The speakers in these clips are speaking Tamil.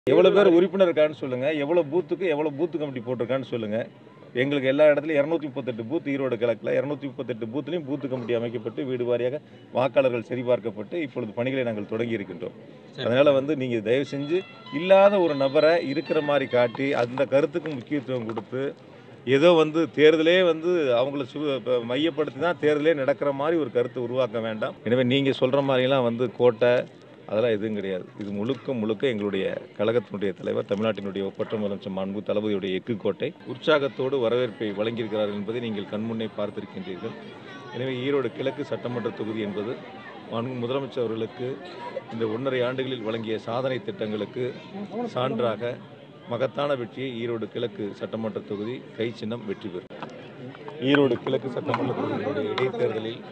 எவ்வளோ பேர் உறுப்பினர் இருக்கான்னு சொல்லுங்க எவ்வளோ பூத்துக்கு எவ்வளோ பூத்து கமிட்டி போட்டிருக்கான்னு சொல்லுங்க எங்களுக்கு எல்லா இடத்துலையும் இரநூத்தி முப்பத்தெட்டு பூத் ஈரோடு கிழக்கில் இரநூத்தி முப்பத்தெட்டு பூத்துலையும் பூத்து கமிட்டி அமைக்கப்பட்டு வீடு வாரியாக வாக்காளர்கள் சரிபார்க்கப்பட்டு இப்பொழுது பணிகளை நாங்கள் தொடங்கி இருக்கின்றோம் அதனால் வந்து நீங்கள் தயவு செஞ்சு இல்லாத ஒரு நபரை இருக்கிற மாதிரி காட்டி அந்த கருத்துக்கு முக்கியத்துவம் கொடுத்து ஏதோ வந்து தேர்தலே வந்து அவங்கள சு இப்ப மையப்படுத்தி தான் தேர்தலே நடக்கிற மாதிரி ஒரு கருத்தை உருவாக்க வேண்டாம் எனவே நீங்கள் சொல்கிற மாதிரிலாம் வந்து கோட்டை அதெல்லாம் எதுவும் கிடையாது இது முழுக்க முழுக்க எங்களுடைய கழகத்தினுடைய தலைவர் தமிழ்நாட்டினுடைய ஒப்பற்ற முதலமைச்சர் மாண்பு தளபதியுடைய எஃகு கோட்டை உற்சாகத்தோடு வரவேற்பை வழங்கியிருக்கிறார் என்பதை நீங்கள் கண்முன்னே பார்த்திருக்கின்றீர்கள் எனவே ஈரோடு கிழக்கு சட்டமன்ற தொகுதி என்பது மாண்பு முதலமைச்சர் அவர்களுக்கு இந்த ஒன்றரை ஆண்டுகளில் வழங்கிய சாதனை திட்டங்களுக்கு சான்றாக மகத்தான வெற்றியை ஈரோடு கிழக்கு சட்டமன்ற தொகுதி கை சின்னம் வெற்றி பெறும் ஈரோடு கிழக்கு சட்டமன்ற தொகுதியினுடைய இடைத்தேர்தலில்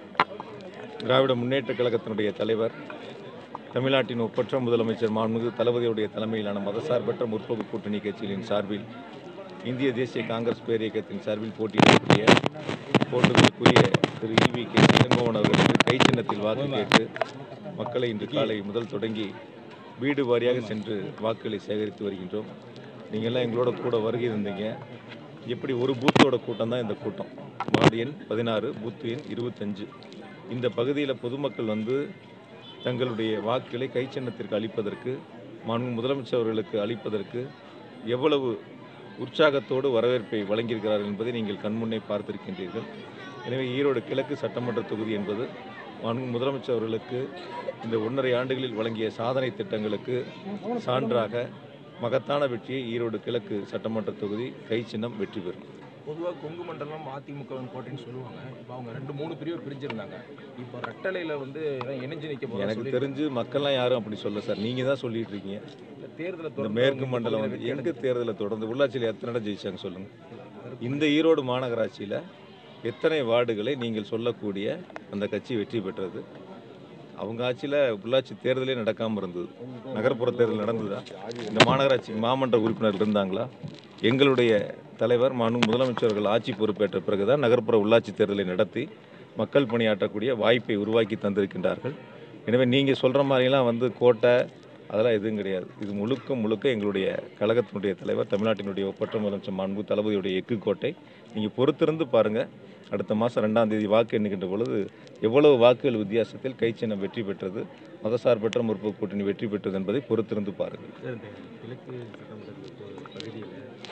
திராவிட முன்னேற்ற கழகத்தினுடைய தலைவர் தமிழ்நாட்டின் ஒப்பற்ற முதலமைச்சர் மாண்புமிகு தளபதியுடைய தலைமையிலான மதசார்பற்ற முற்போக்கு கூட்டணி கட்சிகளின் சார்பில் இந்திய தேசிய காங்கிரஸ் பேரியக்கத்தின் சார்பில் போட்டியிடக்கூடிய போட்டுதலுக்குரிய திரு இவி கே ஜெகன்மோகன் அவர்களுக்கு கை சின்னத்தில் வாக்கு கேட்டு மக்களை இன்று காலை முதல் தொடங்கி வீடு வாரியாக சென்று வாக்குகளை சேகரித்து வருகின்றோம் நீங்கள்லாம் எங்களோட கூட வருகை இருந்தீங்க எப்படி ஒரு பூத்தோட கூட்டம் தான் இந்த கூட்டம் வார்டு எண் பதினாறு பூத்து எண் இருபத்தஞ்சு இந்த பகுதியில் பொதுமக்கள் வந்து தங்களுடைய வாக்குகளை கை சின்னத்திற்கு அளிப்பதற்கு மாண்பு முதலமைச்சர் அவர்களுக்கு அளிப்பதற்கு எவ்வளவு உற்சாகத்தோடு வரவேற்பை வழங்கியிருக்கிறார்கள் என்பதை நீங்கள் கண்முன்னே பார்த்திருக்கின்றீர்கள் எனவே ஈரோடு கிழக்கு சட்டமன்ற தொகுதி என்பது மாண்பு முதலமைச்சர் அவர்களுக்கு இந்த ஒன்றரை ஆண்டுகளில் வழங்கிய சாதனை திட்டங்களுக்கு சான்றாக மகத்தான வெற்றியை ஈரோடு கிழக்கு சட்டமன்ற தொகுதி கை சின்னம் வெற்றி பெறும் பொதுவாக கொங்கு மண்டலம் அதிமுக கோட்டைன்னு சொல்லுவாங்க இப்போ அவங்க ரெண்டு மூணு பிரிவு பிரிஞ்சிருந்தாங்க இப்போ ரெட்டலையில் வந்து எல்லாம் இணைஞ்சு நிற்க போகிறோம் எனக்கு தெரிஞ்சு மக்கள்லாம் யாரும் அப்படி சொல்ல சார் நீங்கள் தான் சொல்லிட்டு இருக்கீங்க தேர்தலை இந்த மேற்கு மண்டலம் வந்து எங்க தேர்தலை தொடர்ந்து உள்ளாட்சியில் எத்தனை இடம் ஜெயிச்சாங்க சொல்லுங்க இந்த ஈரோடு மாநகராட்சியில் எத்தனை வார்டுகளை நீங்கள் சொல்லக்கூடிய அந்த கட்சி வெற்றி பெற்றது அவங்க ஆட்சியில் உள்ளாட்சி தேர்தலே நடக்காமல் இருந்தது நகர்ப்புற தேர்தல் நடந்ததா இந்த மாநகராட்சி மாமன்ற உறுப்பினர்கள் இருந்தாங்களா எங்களுடைய தலைவர் மாண்பு முதலமைச்சர்கள் ஆட்சி பொறுப்பேற்ற பிறகுதான் நகர்ப்புற உள்ளாட்சி தேர்தலை நடத்தி மக்கள் பணியாற்றக்கூடிய வாய்ப்பை உருவாக்கி தந்திருக்கின்றார்கள் எனவே நீங்கள் சொல்கிற மாதிரிலாம் வந்து கோட்டை அதெல்லாம் எதுவும் கிடையாது இது முழுக்க முழுக்க எங்களுடைய கழகத்தினுடைய தலைவர் தமிழ்நாட்டினுடைய ஒப்பற்ற முதலமைச்சர் மாண்பு தளபதியுடைய எஃகு கோட்டை நீங்கள் பொறுத்திருந்து பாருங்கள் அடுத்த மாதம் ரெண்டாம் தேதி வாக்கு எண்ணுகின்ற பொழுது எவ்வளவு வாக்குகள் வித்தியாசத்தில் கை சின்னம் வெற்றி பெற்றது மதசார்பற்ற முற்போக்கு கூட்டணி வெற்றி பெற்றது என்பதை பொறுத்திருந்து பாருங்கள் சார் இந்த கிழக்கு சட்டமன்ற தொ- பகுதியில்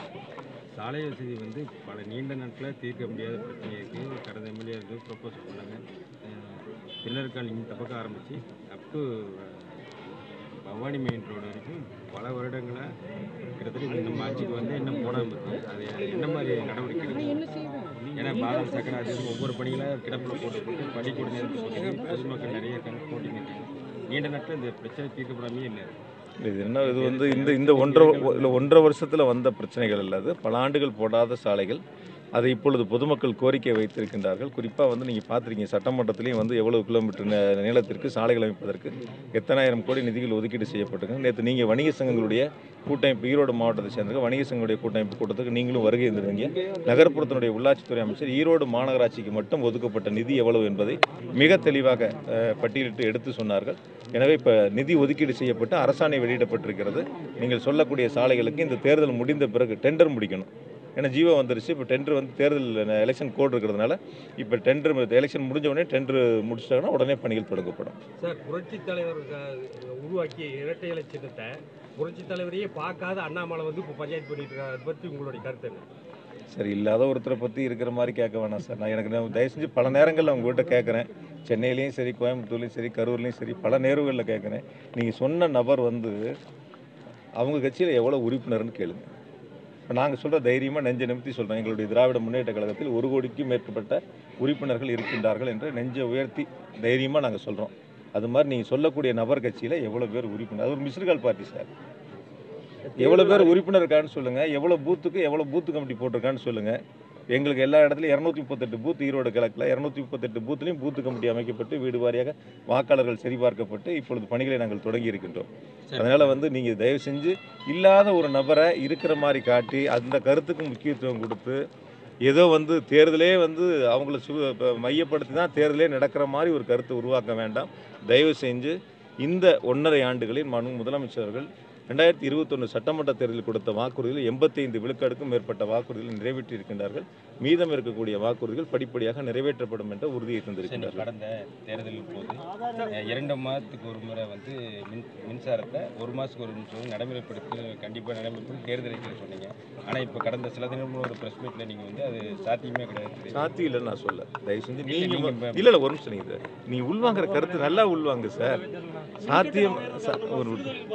சாலை வசதி வந்து பல நீண்ட நாட்களாக தீர்க்க முடியாத பிரச்சனை இருக்குது கடந்த எம்எல்ஏ வந்து ப்ரப்போஸ் பண்ணாங்க பின்னருக்கால் இந்த பக்கம் ஆரம்பித்து up to Bhavani main road வரைக்கும் பல வருடங்களாக கிட்டத்தட்ட இந்த நம்ம ஆட்சிக்கு வந்து இன்னும் போடாமல் இருக்குது அது என்ன மாதிரி நடவடிக்கை எடுக்கணும் ஏன்னா பாதாம் சக்கரை அது இது ஒவ்வொரு பணிகளாக கிடப்பில் போட்டு போட்டு பள்ளிக்கூட நேரத்தில் போட்டு பொதுமக்கள் நிறைய கணக்கு போட்டிங்க நீண்ட நாட்கள் இந்த பிரச்சனை தீர்க்கப்படாமே இல்லை இது என்ன இது வந்து இந்த இந்த ஒன்றரை இல்லை ஒன்றரை வருஷத்தில் வந்த பிரச்சனைகள் அல்லது பல ஆண்டுகள் போடாத சாலைகள் அதை இப்பொழுது பொதுமக்கள் கோரிக்கை வைத்திருக்கின்றார்கள் குறிப்பாக வந்து நீங்கள் பார்த்துருக்கீங்க சட்டமன்றத்திலையும் வந்து எவ்வளவு கிலோமீட்டர் நே- நீளத்திற்கு சாலைகள் அமைப்பதற்கு எத்தனாயிரம் கோடி நிதிகள் ஒதுக்கீடு செய்யப்பட்டிருக்கு நேற்று நீங்கள் வணிக சங்கங்களுடைய கூட்டமைப்பு ஈரோடு மாவட்டத்தை சேர்ந்த வணிக சங்கங்களுடைய கூட்டமைப்பு கூட்டத்துக்கு நீங்களும் வருகை இருந்திருந்தீங்க நகர்ப்புறத்தினுடைய உள்ளாட்சித்துறை அமைச்சர் ஈரோடு மாநகராட்சிக்கு மட்டும் ஒதுக்கப்பட்ட நிதி எவ்வளவு என்பதை மிக தெளிவாக அஹ், பட்டியலிட்டு எடுத்து சொன்னார்கள் எனவே இப்போ நிதி ஒதுக்கீடு செய்யப்பட்டு அரசாணை வெளியிடப்பட்டிருக்கிறது நீங்கள் சொல்லக்கூடிய சாலைகளுக்கு இந்த தேர்தல் முடிந்த பிறகு டெண்டர் முடிக்கணும் ஏன்னா ஜீவோ வந்துருச்சு இப்போ டெண்டர் வந்து தேர்தல் எலெக்ஷன் கோட் இருக்கிறதுனால இப்போ டெண்டர் எலெக்ஷன் முடிஞ்ச உடனே டெண்டர் முடிச்சிட்டாங்கன்னா உடனே பணிகள் தொடங்கப்படும் சார் புரட்சி தலைவர் க- உருவாக்கிய இரட்டை இலை சின்னத்தை புரட்சி தலைவரையே பார்க்காத அண்ணாமலை வந்து இப்போ பஞ்சாயத்து பண்ணிட்டு இருக்காரு அதை பற்றி உங்களுடைய கருத்து என்ன சரி இல்லாத ஒருத்தரை பற்றி இருக்கிற மாதிரி கேட்க வேணாம் சார் நான் எனக்கு நான் தயவு செஞ்சு பல நேரங்களில் உங்கள்கிட்ட கேட்குறேன் சென்னையிலையும் சரி கோயம்புத்தூர்லையும் சரி கரூர்லையும் சரி பல நேர்வுகளில் கேட்குறேன் நீங்கள் சொன்ன நபர் வந்து அவங்க கட்சியில் எவ்வளோ உறுப்பினர்னு கேளுங்க இப்போ நாங்கள் சொல்கிற தைரியமாக நெஞ்சை நிமித்தி சொல்கிறோம் எங்களுடைய திராவிட முன்னேற்ற கழகத்தில் ஒரு கோடிக்கும் மேற்பட்ட உறுப்பினர்கள் இருக்கின்றார்கள் என்று நெஞ்சை உயர்த்தி தைரியமாக நாங்கள் சொல்கிறோம் அது மாதிரி நீங்கள் சொல்லக்கூடிய நபர் கட்சியில் எவ்வளோ பேர் உறுப்பினர் அது ஒரு மிஸ்டுகால் பார்ட்டி சார் எவ்வளோ பேர் உறுப்பினர் இருக்கான்னு சொல்லுங்கள் எவ்வளோ பூத்துக்கு எவ்வளோ பூத்து கமிட்டி போட்டிருக்கான்னு சொல்லுங்கள் எங்களுக்கு எல்லா இடத்துலையும் இரநூத்தி முப்பத்தெட்டு பூத் ஈரோடு கிழக்கில் இரநூத்தி முப்பத்தெட்டு பூத்துலையும் பூத்து கமிட்டி அமைக்கப்பட்டு வீடு வாரியாக வாக்காளர்கள் சரிபார்க்கப்பட்டு இப்பொழுது பணிகளை நாங்கள் தொடங்கி இருக்கின்றோம் அதனால் வந்து நீங்கள் தயவு செஞ்சு இல்லாத ஒரு நபரை இருக்கிற மாதிரி காட்டி அந்த கருத்துக்கு முக்கியத்துவம் கொடுத்து ஏதோ வந்து தேர்தலே வந்து அவங்கள சு இப்ப மையப்படுத்தி தான் தேர்தலே நடக்கிற மாதிரி ஒரு கருத்தை உருவாக்க வேண்டாம் தயவு செஞ்சு இந்த ஒன்றரை ஆண்டுகளில் மனு முதலமைச்சர்கள் ரெண்டாயிரத்தி இருபத்தொன்று சட்டமன்ற தேர்தலில் கொடுத்த வாக்குறுதிகள் எண்பத்தைந்து விழுக்காடுக்கும் மேற்பட்ட வாக்குறுதிகள் நிறைவேற்றி இருக்கின்றார்கள் மீதம் இருக்கக்கூடிய வாக்குறுதிகள் படிப்படியாக நிறைவேற்றப்படும் என்ற உறுதியை சரி, தந்திருக்கின்றார்கள் கடந்த தேர்தலின் போது அஹ், இரண்டு மாதத்துக்கு ஒரு முறை வந்து மின் மின்சாரத்தை ஒரு மாதத்துக்கு ஒரு நிமிஷம் நடைமுறைப்படுத்தி கண்டிப்பாக நடைமுறைப்படுத்தி தேர்தல் அறிக்கையில் சொன்னீங்க ஆனால் இப்போ கடந்த சில தினமும் ஒரு ப்ரெஸ் மீட்டில் நீங்கள் வந்து அது சாத்தியமே கிடையாது சாத்தியம் இல்லைன்னு நான் சொல்ல தயவு செஞ்சு இல்ல, நீங்க நீங்க இல்ல இல்ல ஒரு நிமிஷம் நீங்க இது. நீ உள்வாங்குற கருத்து நல்லா உள்வாங்க சார் சாத்தியம் சா- ஒரு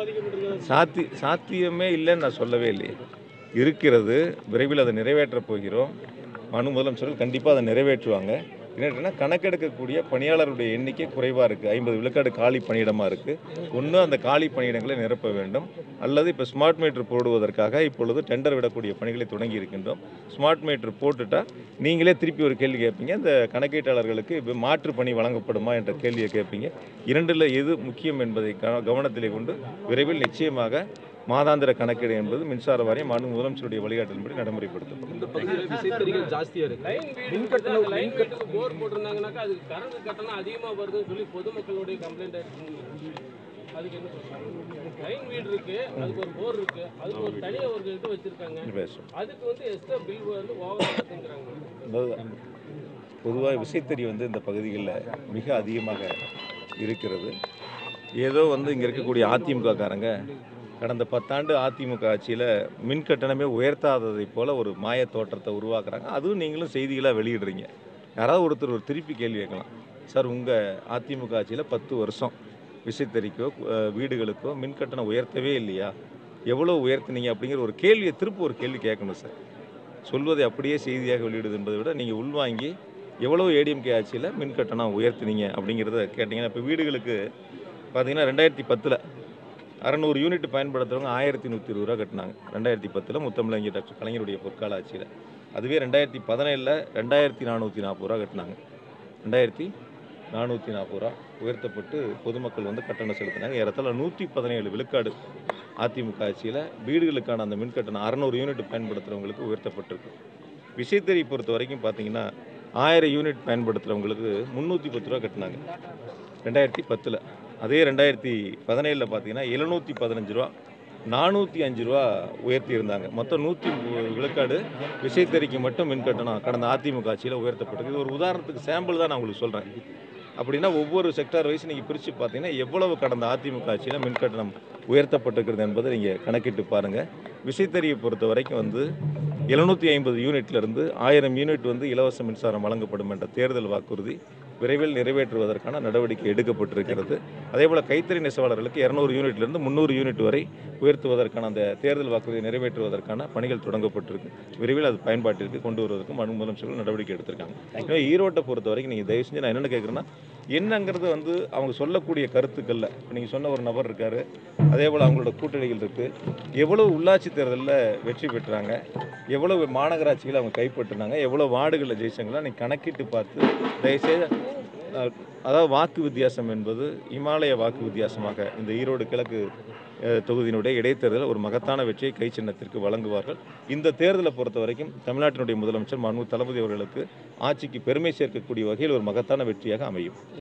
சாத்தி சாத்தியமே இல்லைன்னு நான் சொல்லவே இல்லையே இருக்கிறது விரைவில் அதை நிறைவேற்றப் போகிறோம் மனு முதலமைச்சர்கள் கண்டிப்பாக அதை நிறைவேற்றுவாங்க என்னன்னா கணக்கெடுக்கக்கூடிய பணியாளருடைய எண்ணிக்கை குறைவாக இருக்குது ஐம்பது விழுக்காடு காலி பணியிடமாக இருக்குது ஒன்று அந்த காலி பணியிடங்களை நிரப்ப வேண்டும் அல்லது இப்போ ஸ்மார்ட் மீட்டர் போடுவதற்காக இப்பொழுது டெண்டர் விடக்கூடிய பணிகளை தொடங்கி இருக்கின்றோம் ஸ்மார்ட் மீட்டர் போட்டுட்டா நீங்களே திருப்பி ஒரு கேள்வி கேட்பீங்க இந்த கணக்கீட்டாளர்களுக்கு இப்போ மாற்று பணி வழங்கப்படுமா என்ற கேள்வியை கேட்பீங்க இரண்டில் எது முக்கியம் என்பதை க- கவனத்திலே கொண்டு விரைவில் நிச்சயமாக மாதாந்திர கணக்கீடு என்பது மின்சார வாரியம் மாநில முதலமைச்சருடைய வழிகாட்டின்படி நடைமுறைப்படுத்தப்படும் இந்த பகுதியில் விசைத்தறிகள் ஜாஸ்தியா இருக்கு லைன் வீடு மின் கட்டணம் லைன் மின் கட்ட- வீட்டுக்கு போர் போட்டிருந்தாங்கனாக்கா அதுக்கு கரண்ட் கட்டணம் அதிகமாக வருதுன்னு சொல்லி பொதுமக்களுடைய கம்ப்ளைண்ட் ஆயிடுச்சு அதுக்கு என்ன சொல்றாங்க லைன் வீடு இருக்கு அதுக்கு ஒரு போர் இருக்கு அதுக்கு ஒரு தனியா ஒரு இது வச்சிருக்காங்க பேசும் அதுக்கு வந்து எக்ஸ்ட்ரா பில் வந்து ஓவர் ஆகுதுங்கிறாங்க அதாவது பொதுவாக விசைத்தறி வந்து இந்த பகுதிகளில் மிக அதிகமாக இருக்கிறது ஏதோ வந்து இங்கே இருக்கக்கூடிய அதிமுக காரங்க கடந்த பத்தாண்டு அதிமுக ஆட்சியில் மின் கட்டணமே உயர்த்தாததைப் போல ஒரு மாய தோற்றத்தை உருவாக்குறாங்க அதுவும் நீங்களும் செய்திகளாக வெளியிடுறீங்க யாராவது ஒருத்தர் ஒரு திருப்பி கேள்வி கேட்கலாம் சார் உங்கள் அதிமுக ஆட்சியில் பத்து வருஷம் விசைத்தறிக்கோ அஹ், வீடுகளுக்கோ மின் கட்டணம் உயர்த்தவே இல்லையா எவ்வளோ உயர்த்துனீங்க அப்படிங்கிற ஒரு கேள்வியை திருப்பி ஒரு கேள்வி கேட்கணும் சார் சொல்வதை அப்படியே செய்தியாக வெளியிடுது என்பதை விட நீங்கள் உள்வாங்கி எவ்வளோ ஏடிஎம்கே ஆட்சியில் மின் கட்டணம் உயர்த்தினீங்க அப்படிங்கிறத கேட்டிங்கன்னா இப்போ வீடுகளுக்கு பார்த்தீங்கன்னா ரெண்டாயிரத்தி பத்தில் அறநூறு யூனிட் பயன்படுத்துகிறவங்க ஆயிரத்தி நூற்றி இருபது ரூபா கட்டினாங்க ரெண்டாயிரத்தி பத்தில் முத்தமிழங்கி டாக்டர் கலைஞருடைய பொற்கால ஆட்சியில் அதுவே ரெண்டாயிரத்தி பதினேழில் ரெண்டாயிரத்தி நானூற்றி நாற்பது ரூபா கட்டினாங்க ரெண்டாயிரத்தி நானூற்றி நாற்பது ரூபா உயர்த்தப்பட்டு பொதுமக்கள் வந்து கட்டணம் செலுத்தினாங்க ஏறத்தாழ நூற்றி பதினேழு விழுக்காடு அதிமுக ஆட்சியில் வீடுகளுக்கான அந்த மின் கட்டணம் அறநூறு யூனிட் பயன்படுத்துகிறவங்களுக்கு உயர்த்தப்பட்டிருக்கு விசைத்தறி பொறுத்த வரைக்கும் பார்த்தீங்கன்னா ஆயிரம் யூனிட் பயன்படுத்துகிறவங்களுக்கு முந்நூற்றி பத்து ரூபா கட்டினாங்க ரெண்டாயிரத்தி பத்தில் அதே ரெண்டாயிரத்தி பதினேழில் பார்த்தீங்கன்னா எழுநூற்றி பதினஞ்சு ரூபா நானூற்றி அஞ்சு ரூபா உயர்த்தி இருந்தாங்க மொத்தம் நூற்றி விழுக்காடு விசைத்தறிக்கு மட்டும் மின் கட்டணம் கடந்த அதிமுக ஆட்சியில் உயர்த்தப்பட்டது இது ஒரு உதாரணத்துக்கு சாம்பிள் தான் நான் உங்களுக்கு சொல்கிறேன் அப்படின்னா ஒவ்வொரு செக்டார் வைஸ் நீங்கள் பிரித்து பார்த்தீங்கன்னா எவ்வளவு கடந்த அதிமுக ஆட்சியில் மின் கட்டணம் உயர்த்தப்பட்டிருக்கிறது என்பதை நீங்கள் கணக்கிட்டு பாருங்கள் விசைத்தறியை பொறுத்த வரைக்கும் வந்து எழுநூற்றி ஐம்பது யூனிட்லேருந்து ஆயிரம் யூனிட் வந்து இலவச மின்சாரம் வழங்கப்படும் என்ற தேர்தல் வாக்குறுதி விரைவில் நிறைவேற்றுவதற்கான நடவடிக்கை எடுக்கப்பட்டிருக்கிறது அதேபோல் கைத்தறி நெசவாளர்களுக்கு இரநூறு யூனிட்லேருந்து முந்நூறு யூனிட் வரை உயர்த்துவதற்கான அந்த தேர்தல் வாக்குறுதியை நிறைவேற்றுவதற்கான பணிகள் தொடங்கப்பட்டிருக்கு விரைவில் அது பயன்பாட்டிற்கு கொண்டு வருவதற்கு மனு முதலமைச்சர்கள் நடவடிக்கை எடுத்திருக்காங்க எனவே ஈரோட்டை பொறுத்த வரைக்கும் நீங்கள் தயவு செஞ்சு நான் என்னென்ன கேட்குறேன்னா என்னங்கிறது வந்து அவங்க சொல்லக்கூடிய கருத்துக்கள்ல இப்போ நீங்கள் சொன்ன ஒரு நபர் இருக்கார் அதே போல் அவங்களோட கூட்டணிகள் இருக்குது எவ்வளோ உள்ளாட்சி தேர்தலில் வெற்றி பெற்றாங்க எவ்வளவு மாநகராட்சிகளை அவங்க கைப்பற்றினாங்க எவ்வளோ வார்டுகளில் ஜெயிச்சாங்களா நீங்கள் கணக்கிட்டு பார்த்து தயவுசெய்து அஹ், அதாவது வாக்கு வித்தியாசம் என்பது இமாலய வாக்கு வித்தியாசமாக இந்த ஈரோடு கிழக்கு அஹ், தொகுதியினுடைய இடைத்தேர்தல் ஒரு மகத்தான வெற்றியை கை சின்னத்திற்கு வழங்குவார்கள் இந்த தேர்தலை பொறுத்த வரைக்கும் தமிழ்நாட்டினுடைய முதலமைச்சர் மனு தளபதி அவர்களுக்கு ஆட்சிக்கு பெருமை சேர்க்கக்கூடிய வகையில் ஒரு மகத்தான வெற்றியாக அமையும்